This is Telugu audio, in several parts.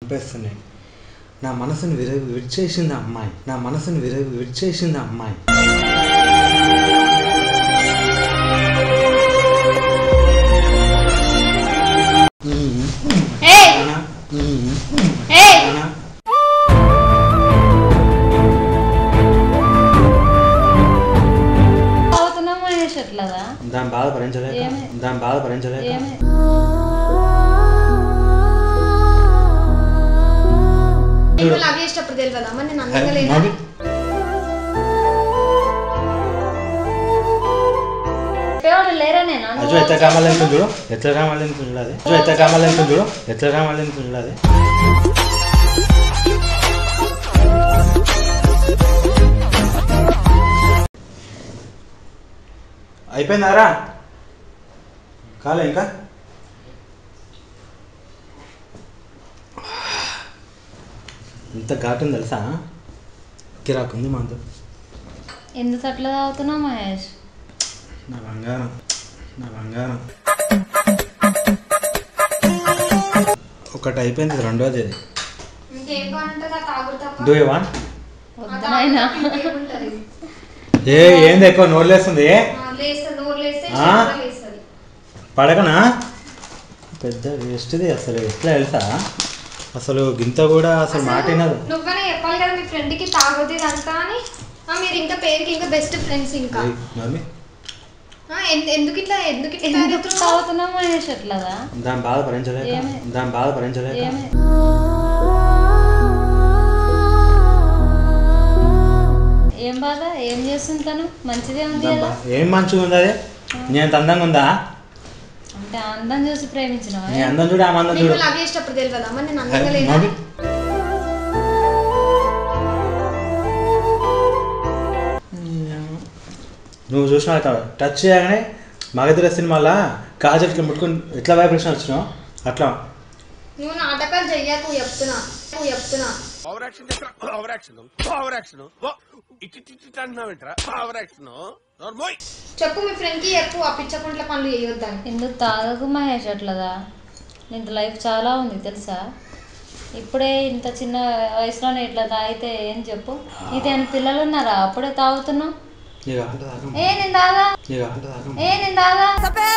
చంపేస్తున్నాయి నా మనసును విర విడిచేసింది ఆ అమ్మాయి నా మనసును విర విడిచేసింది ఆ అమ్మాయి ఏయ్ అనా? ఏయ్ అనా? అవుతున్నాం మహేష్ అట్లదా దాని బాధ భరించలేక ఏమి? దాని బాధ భరించలేక ఏమి నీకు లవ్ చేసేటప్పుడు తెలియదా మరి నేను అందంగా హే, లేనా మమ్మీ. చెప్పేవాడు లేరా నేను అజు ఎట్లా కావాలి ఎంత చూడు ఎట్లా కావాలి ఎంత చూడు అది అజు ఎట్లా కావాలి ఎంత చూడు ఎట్లా కావాలి ఎంత చూడు అది అయిపోయిందారా కాలే ఇంకా ఇంత ఘాటుంది తెలుసా కిరాకుంది మందు ఎందుకు అట్లా తాగుతున్నావు మహేష్ నా బంగారం నా బంగారం ఒకటి అయిపోయింది ఇది రెండోది ఇది ఇంకేం కావాలంటే నాకు తాగుడు తప్ప డూ యూ వాంట్ వద్దు నాయనా ఇంకేముంటది? ఏ ఏంది ఎక్కువ నోట్లేస్తుంది ఆ, లేస్తుంది నోరు లేస్తే ఆ? చెయ్యి కూడా లేస్తుంది పడకనా పెద్ద వేస్ట్ది అసలు ఎట్లా తెలుసా అసలు గింత కూడా అసలు మాట వినదు నువ్వనే చెప్పాలి కదా మీ ఫ్రెండ్ కి తాగొద్దు ఇదంతా అని ఆ, మీరు ఇంకా పేరుకి ఇంకా బెస్ట్ ఫ్రెండ్స్ ఇంకా ఏయ్, మమ్మీ ఆ, ఎందు- ఎందుకు ఇట్లా ఎందుకు ఇట్లా ఎందుకు తాగుతున్నావు? తాగుతున్నావు మహేష్ అట్లదా దాని బాధ భరించలేక ఏమి? దాని బాధ భరించలేక ఏమి ఏం బాధ ఏం చేస్తుంది తను మంచిదే ఉంది దాని కదా బా- ఏం మంచిగా ఉంది అది నీ అంత అందంగా ఉందా అంటే అందం చూసి ప్రేమించినవా నీ అందం చూడు ఆమె అందం నీకు చూడు లవ్ చేసేటప్పుడు తెలియదా మరి నేను హే, అందంగా లేనా మమ్మీ. నువ్వు చూసినావు కదా టచ్ చేయగానే మగధీర సినిమాలో కాజల్ ఇట్లా ముట్టుకుని ఎట్లా వైబ్రేషన్ వచ్చినావు అట్లా నువ్వు నాటకాలు చెయ్యకు చెప్తున్నా నువ్వు చెప్తున్నా ఓవర్ యాక్షన్ చేస్తా ఓవర్ యాక్షన్ ఓవర్ యాక్షన్ ఇట్టి ఇట్టి అంటున్నావేంట్రా ఓవర్ యాక్షన్ నోర్మోయ్ చెప్పు మీ ఫ్రెండ్ కి చెప్పు ఆ పిచ్చకుంట్ల పనులు చేయొద్దని ఎందుకు తాగకు మహేష్ అట్లదా ఇంత లైఫ్ చాలా ఉంది తెలుసా ఇప్పుడే ఇంత చిన్న వయసులోనే ఇట్లా తాగితే ఏం చెప్పు నీతో ఏమైనా పిల్లలు ఉన్నారా అప్పుడే తాగుతున్నావు నీకు అంట తాగం ఏ నేను తాగా నీకు అంట తాగం ఏ నేను తాగా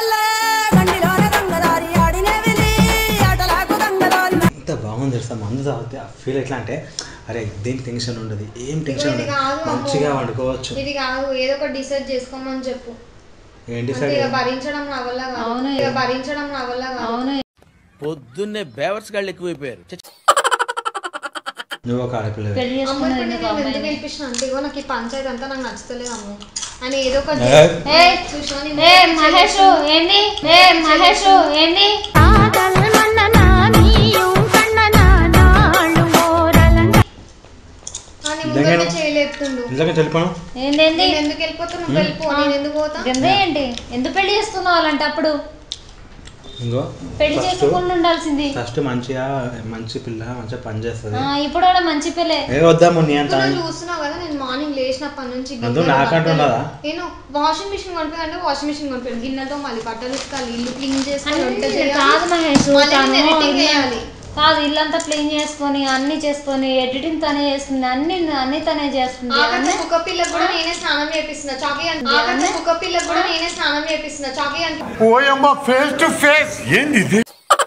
ఎంత బాగుంది తెలుసా మందు తాగితే ఆ ఫీల్ ఎట్లా అంటే అరే దేనికి టెన్షన్ ఉండదు ఏం టెన్షన్ ఇది ఉండదు కాదు అమ్మో. మంచిగా వండుకోవచ్చు ఇది కాదు ఏదో ఒకటి డిసైడ్ చేసుకోమని చెప్పు ఏం అంతే డిసైడ్ ఇక భరించడం నా వల్ల కాదు అవును. ఇక భరించడం నా వల్ల కాదు అవును పొద్దున్నే బేవర్స్ గాళ్ళు ఎక్కువైపోయారు నువ్వు ఒక ఆడపిల్లవి పెళ్లి అమ్మ చేసుకున్నది ఇప్పుడు ఎందుకు నేను ఎందుకు అమ్మాయిని పిలిపించిన అంటే ఇగో నాకు ఈ పంచాయతీ అంతా నాకు నచ్చలేదు అమ్మ అని ఏదో ఒకటి ఏ? ఏ చూసినా నీ ఏ ముఖం మహేష్ చెల్లి- ఏంది ఏ మహేష్ ఏంది ఆ, నీ దగ్గర- ముఖమే చేయలేపుతుండు ఇంతకీ తెలిపాను ఏందేంది నేను ఎందుకు వెళ్ళిపోతున్నా నువ్వు వెళ్ళిపో నేను ఎందుకు పోతా గందే ఏంటి ఎందుకు పెళ్లి చేసుకున్నావు అలాంటి అప్పుడు ఇంకో పెళ్లి ఫస్ట్ చేసుకోకుండా ఉండాల్సింది ఫస్ట్ మంచిగా మంచి పిల్ల మంచిగా పని చేస్తుంది ఆ, ఇప్పుడు కూడా మంచి పిల్లే ఏ వద్దాము నీ అంత నువ్వు చూస్తున్నావు కదా నేను మార్నింగ్ లేచినప్పటి నుంచి అందులో గిన్నెలు, నాకంటూ బట్టలు- ఉండదా? నేను వాషింగ్ మిషన్ కొనిపోయాను వాషింగ్ మిషన్ కొనిపోయాను గిన్నెలతో మళ్ళీ బట్టలు ఉతకాలి ఇల్లు క్లీన్ చేసుకొని వంట అంటే చేయాలి కాదు మహేష్ మళ్ళీ తను నేను editing ఇల్లు- చేయాలి. కాదు ఇల్లంతా క్లీన్ చేసుకొని అన్ని చేసుకొని ఎడిటింగ్ తనే చేస్తుంది అన్ని అన్ని తనే చేస్తుంది ఆఖరికి అన్ని కుక్క పిల్లకు కూడా నేనే స్నానం చేపిస్తున్నా చాకీ అంటే ఆఖరికి కుక్క పిల్లకు కూడా నేనే స్నానం చేపిస్తున్నా చాకీ అంటే ఓయమ్మ ఫేస్ టు ఫేస్ ఏంది ఇది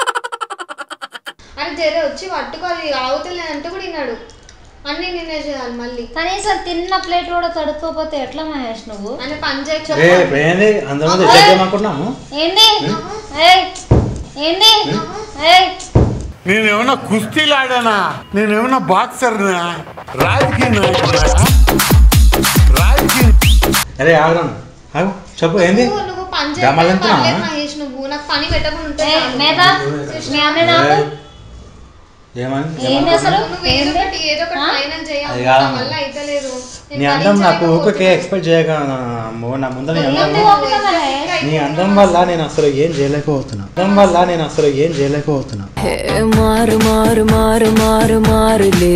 అరే జరే వచ్చి పట్టుకోవాలి ఆవుతలేదంటే కూడా విన్నాడు అన్ని నేనే చేయాలి మళ్ళీ కనీసం తిన్న ప్లేట్ కూడా తడుకోపోతే ఎట్లా మహేష్ నువ్వు అని పని ఏ చేయకపోతే ఇప్పుడు ఏంది అందరి ముందు ఎట్లా చేయమనుకుంటున్నాము ఏంది ఏయ్ ఏంది ఏయ్ నేనేమన్నా కుస్తీలాడానా నేనేమన్నా బాక్సర్నా రాజకీయ నాయకుడా రాజకీయ అరే ఆగడం ఆగు చెప్పు ఏంది నువ్వు నువ్వు పని గమలు చేయకపోతే ఎంతున్నా? పర్లేదు మహేష్ నువ్వు నాకు పని పెట్టకుండా ఉంటే ఏయ్, చాలు. మేధా మీ అన్న నాకు ఏమని ఏంది అసలు నువ్వు ఏదో ఏంది ఒకటి ఏదో ఒకటి ఆ? ఫైనల్ చేయాలి అది కాదు. నా వల్ల అయితలేదు నేను నీ అందం నాకు ఊరికే భరించలేకపోతున్నా. ఎక్స్పెక్ట్ చేయక అమ్మో, నా ముందర నీ అందం ఏంది ఓపిక మహేష్ నీ అందం వల్ల నేను అసలు ఏం చేయలేకపోతున్నా అందం వల్ల నేను అసలు ఏం చేయలేకపోతున్నా మారు మారు మారు మారు మారులే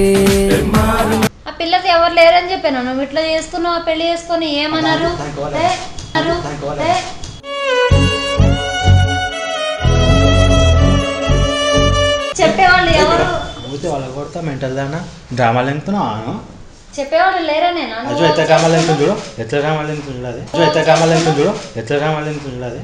ఆ పిల్లకి ఎవరు లేరని చెప్పాను నువ్వు ఇట్లా చేసుకున్నావు ఆ పెళ్లి చేసుకొని ఏమన్నారు ఏ, అన్నారు? ఏ, చెప్పేవాళ్ళు ఎవరు పోతే వాళ్ళ కొడతా మెంటల్ దానా డ్రామాలు ఎంతున్నావు చెప్పేవాళ్ళు లేరా నేను అజు ఎట్లా డ్రామాలు ఎంత చూడు ఎట్లా డ్రామాలు ఎంత చూడు అది అజు ఎట్లా డ్రామాలు ఎంత చూడు ఎట్లా డ్రామాలు ఎంత చూడు అది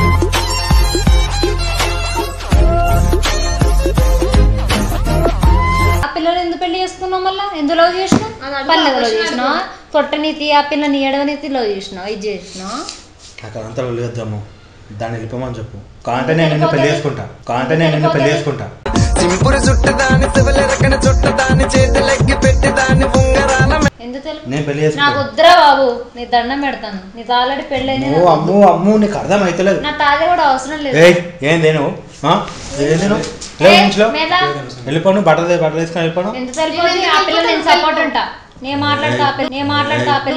ఆ పిల్లలు ఎందుకు పెళ్లి చేసుకున్నావు మళ్ళా ఎందుకు లవ్ చేసినావు అది అడుగు, పల్లెలో లవ్ question చేసినావు పొట్టనీతి ఆ పిల్లని ఏడవనీతి లవ్ చేసినావు ఇది చేసినావు నాకు అంతా వెళ్ళొద్దాము దాన్ని వెళ్ళిపోమని చెప్పు కాంటే నేను నిన్ను పెళ్లి చేసుకుంటా కాంటే నేను నిన్ను పెళ్లి చేసుకుంటా చింపురు చుట్టదాని శివలెరకన చుట్టదాని చేతులెక్కి పెట్టిదాని ఉంగరాల ఎందుకు తెలుసు నేను పెళ్లి నాకు చేసుకుంటా వద్దురా బాబు నీ దండం పెడతాను నీకు ఆల్రెడీ పెళ్ళైంది అమ్మో అమ్మో అమ్మో నీకు అర్థం అవుతలేదు నా తాజా కూడా అవసరం లేదు ఏయ్ ఏం దేను ఏం దేను ఏ, ఇంట్లో మీద వెళ్ళిపోను బట్టలు తే- బట్టలు తీసుకొని వెళ్ళిపోను ఎంత సరిపోతుంది ఆ పిల్ల నేను సపోర్ట్ ఉంటా నేను మాట్లాడతా ఆ పిల్ల నేను మాట్లాడతా ఆ పిల్ల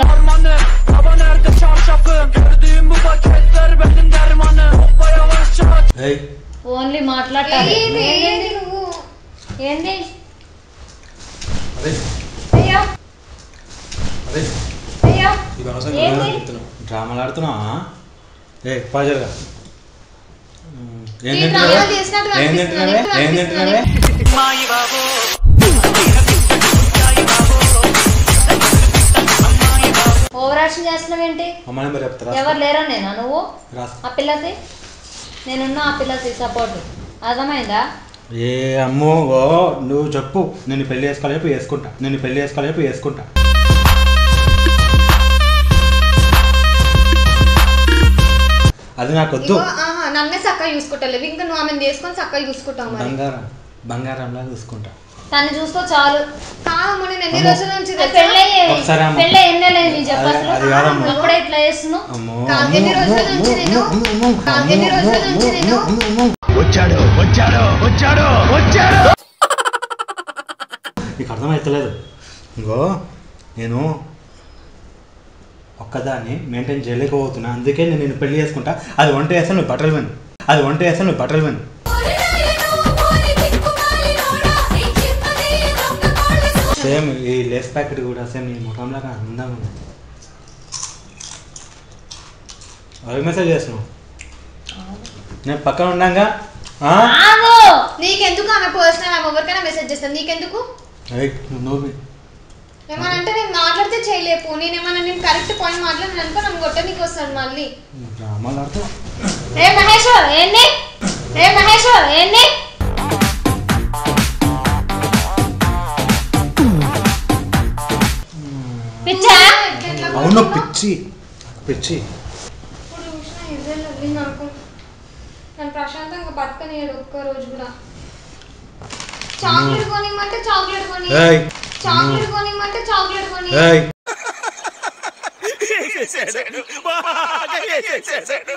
ఏయ్ ఓన్లీ మాట్లాడతాను ఏంది? ఏంది నువ్వు ఏంది అరే అయ్యో అరే అయ్యో ఏంది డ్రామాలు ఆడుతున్నావా ఏ పాజరుగా ఏం ఈ తింటున్నావే డ్రామాలు చేసినట్టు ఏం కనిపిస్తున్నాను, తింటున్నావే ఏం ఎప్పుడు తింటున్నావే ఓవర్ యాక్షన్ చేస్తున్నావు ఏంటి అమ్మ నెంబర్ చెప్తారా ఎవరు లేరా నేనా నువ్వు రాస్ ఆ పిల్లకి నేనున్నా ఆ పిల్లకి సపోర్ట్ అర్థమైందా ఏ అమ్మో ఓ నువ్వు చెప్పు నేను పెళ్లి చేసుకోవాలి చెప్పి వేసుకుంటా నేను పెళ్లి చేసుకోవాలి చెప్పి వేసుకుంటా అది నాకు వద్దు ఇగో, ఆహా, నన్నే చక్కగా చూసుకుంటలేవు ఇంకా నువ్వు ఆమెను చేసుకొని చక్కగా చూసుకుంటావు మరి బంగారం బంగారంలా చూసుకుంటా తను చూసుకో చాలు కాదమ్మ నేను ఎన్ని అమ్మో. రోజుల నుంచి తెలుసా? పెళ్ళయ్యే ఒకసారి అమ్మ. పెళ్ళి ఎన్ని నెలలు నీ చెప్పు అది- అసలు అది కాదమ్మా. ఇప్పుడే ఇట్లా చేస్తున్నావు అమ్మో కాదు, అమ్మో, ఎన్ని రోజుల అమ్మో, నుంచి నేను- అమ్మో, అమ్మో, అమ్మో, కాదు, ఎన్ని అమ్మో, రోజుల నుంచి అమ్మో, నేను- అమ్మో, అమ్మో. వచ్చాడు వచ్చాడు వచ్చాడు వచ్చాడు నీకు అర్థమవుతలేదు ఇంకో నేను ఒక్కదాన్ని మెయింటైన్ చేయలేకపోతున్నా అందుకే నేను నిన్ను పెళ్లి చేసుకుంటా అది వంట చేస్తాను నువ్వు బట్టలు విను అది వంట చేస్తాను నువ్వు బట్టలు విను సేమ్ ఈ లేస్ ప్యాకెట్ కూడా సేమ్ ఈ ముఖంలాగా అందంగా ఉంది అవి మెసేజ్ చేస్తున్నావు నేను పక్కన ఉండంగా ఆ? ఆగు నీకెందుకు ఆమె పర్సనల్ ఆమె ఎవరికైనా మెసేజ్ చేస్తాను నీకెందుకు ఏయ్, నువ్వు నోరు మూయి. ఏమన్నా అంటే నేను మాట్లాడితే చేయలేపు నేను ఏమన్నా నేను కరెక్ట్ పాయింట్ మాట్లాడిన అనుకో నన్ను కొట్ట నీకు వస్తాడు మళ్ళీ డ్రామాలు ఆడుతావు ఏ మహేష్ ఏంది ఏ మహేష్ ఏంది పిచ్చా అవును పిచ్చి పిచ్చి ఇప్పుడు చూసిన ఇదే వెళ్ళింది అనుకో నన్ను ప్రశాంతంగా బతకనియాడు ఒక్క రోజు కూడా చాక్లెట్ కొనిమ్మంటే చాక్లెట్ కొని ఏయ్. చాక్లెట్ కొనిమ్మంటే చాక్లెట్ కొని ఏయ్ వేసేసాడు బాగా వేసేసాడు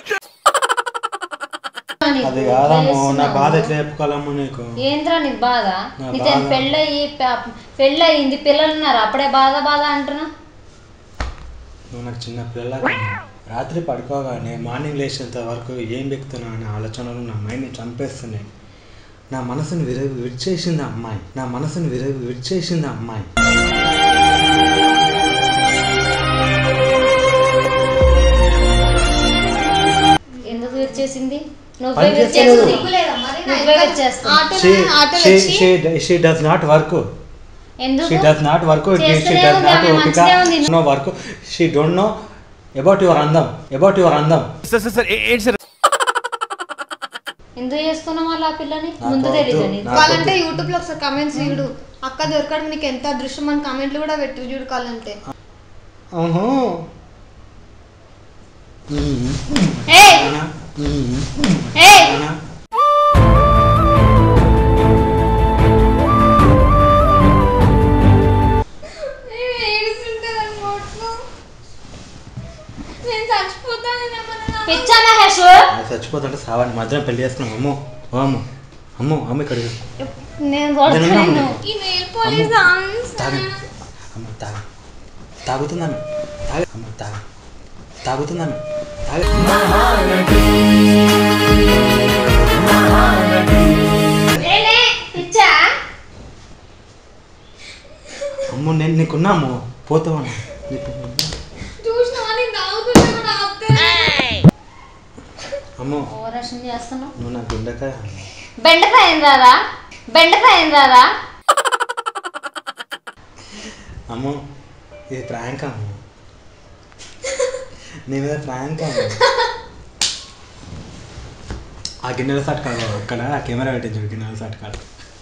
అది కాదమ్మో నా బాధ ఎట్లా చెప్పుకోవాలమ్మో నీకు ఏంద్రా నీ బాధ నా నీతో బాధ. పెళ్ళయి ప- పెళ్ళయింది పిల్లలు ఉన్నారు అప్పుడే బాధ బాధ అంటున్నా నువ్వు నాకు చిన్న పిల్ల రాత్రి పడుకోగానే మార్నింగ్ లేచేంత వరకు ఏం వ్యక్తున్నా అనే ఆలోచనలు నా మైండ్ని చంపేస్తున్నాయి నా మనసుని విర విడిచేసింది ఆ అమ్మాయి నా మనసుని విర విడిచేసింది ఆ అమ్మాయి ఎందుకు విరిచేసింది నువ్వే పని విరిచేస్తున్నావు చేస్తలేదు. సిగ్గులేదా మరి నా నువ్వే వెనకాల వచ్చేస్తావు. ఆటోలో ఆటోలో వచ్చి షీ డస్ నాట్ వర్క్ ఎందుకు she does not work she చేస్తూనే డస్ ఉంది, నాట్ ఆమె ఓపిక మంచిదే ఉంది. No work she don't know about your అందం అబౌట్ యువర్ అందం సార్ సార్ సార్ ఏంటి సార్ ఎందుకు చేసుకున్నావు వాళ్ళ ఆ పిల్లని నాకు ముందు వద్దు, తెలియదు నీకు నాకు వాళ్ళంటే యూట్యూబ్ లో ఒకసారి కమెంట్స్ చూడు అక్క దొరకడం నీకు ఎంత అదృష్టం అని కమెంట్లు కూడా పెట్టు చూడు కావాలంటే ఊహు. ఏయ్ నానా. ఏయ్ నానా. నేను చచ్చిపోతాను పిచ్చా మహేష్ అది చచ్చిపోతుంటే సావాన్ని మధ్యలో పెళ్లి చేసుకున్నాం అమ్మో ఓ అమ్మో అమ్మో అమ్మ ఇక్కడ నేను కొడతాను నేను నిన్ను. ఈ నెయిల్ పాలిష్ తాగు అమ్మ తాగు తాగుతుందామె తాగ అమ్మ తాగు తాగుతుందామె తాగ ఏలే, పిచ్చా అమ్మో నేను నీకున్నాము పోతావా చూసిన నేను తాగుతుంటే కూడా ఆపుతాను. అమ్మో ఓవరాక్షన్ చేస్తున్నావు నువ్వు నా గుండెకాయ బెండకాయ ఏం రాదా బెండకాయ ఏం రాదా అమ్మో ఇది ప్రాంక్ అమ్మ నీ మీద ప్రాంక్ అమ్మ ఆ గిన్నెల సట్ కాదు అక్కడ ఆ కెమెరా పెట్టించు గిన్నెల సట్ కాదు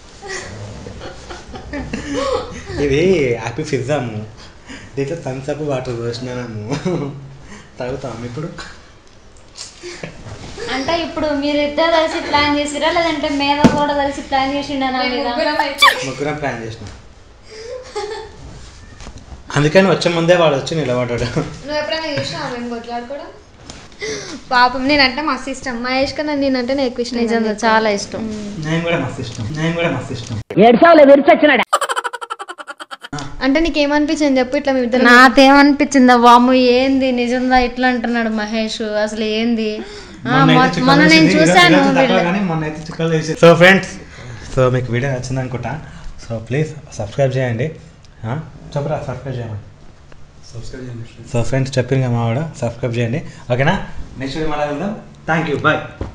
ఇది హ్యాపీ ఫిజ్ అమ్ము దీంట్లో థమ్స్ అప్ వాటర్ పోసినానమ్ము తాగుతాము ఇప్పుడు అంటే ఇప్పుడు మీరు ఇద్దరు కలిసి ప్లాన్ చేసిరా లేదంటే మేధ కూడా కలిసి ప్లాన్ చేసిండా నా మీద ముగ్గురం అయితే ముగ్గురం ప్లాన్ చేసినాం అందుకని వచ్చే ముందే వాడు వచ్చి నిలబడ్డాడు నువ్వు ఎప్పుడైనా చూసినావా మేము కొట్లాడుకోవడం పాపం నేనంటే మస్తు ఇష్టం మహేష్ కన్నా నేనంటే నేను ఎక్కువ ఇష్టం నిజంగా చాలా ఇష్టం నేను కూడా మస్తు ఇష్టం నేను కూడా మస్తు ఇష్టం అంటే నీకేమనిపించింది చెప్పు ఇట్లా మీ ఇద్దరు నాకేమనిపించిందా వాము ఏంది నిజంగా ఇట్లా అంటున్నాడు మహేష్ అసలు ఏంది ఆ, మొ- మొన్న నేను చూశాను వీళ్ళ- సో ఫ్రెండ్స్ సో మీకు వీడియో నచ్చింది అనుకుంటా సో ప్లీజ్ సబ్స్క్రైబ్ చేయండి ఆ, చెప్పురా సబ్స్క్రైబ్ చేయమని సో ఫ్రెండ్స్ చెప్పింది మా వాడు సబ్స్క్రైబ్ చేయండి ఓకేనా నెక్స్ట్ వీడియో మళ్ళీ వెళ్దాం థ్యాంక్ యూ బాయ్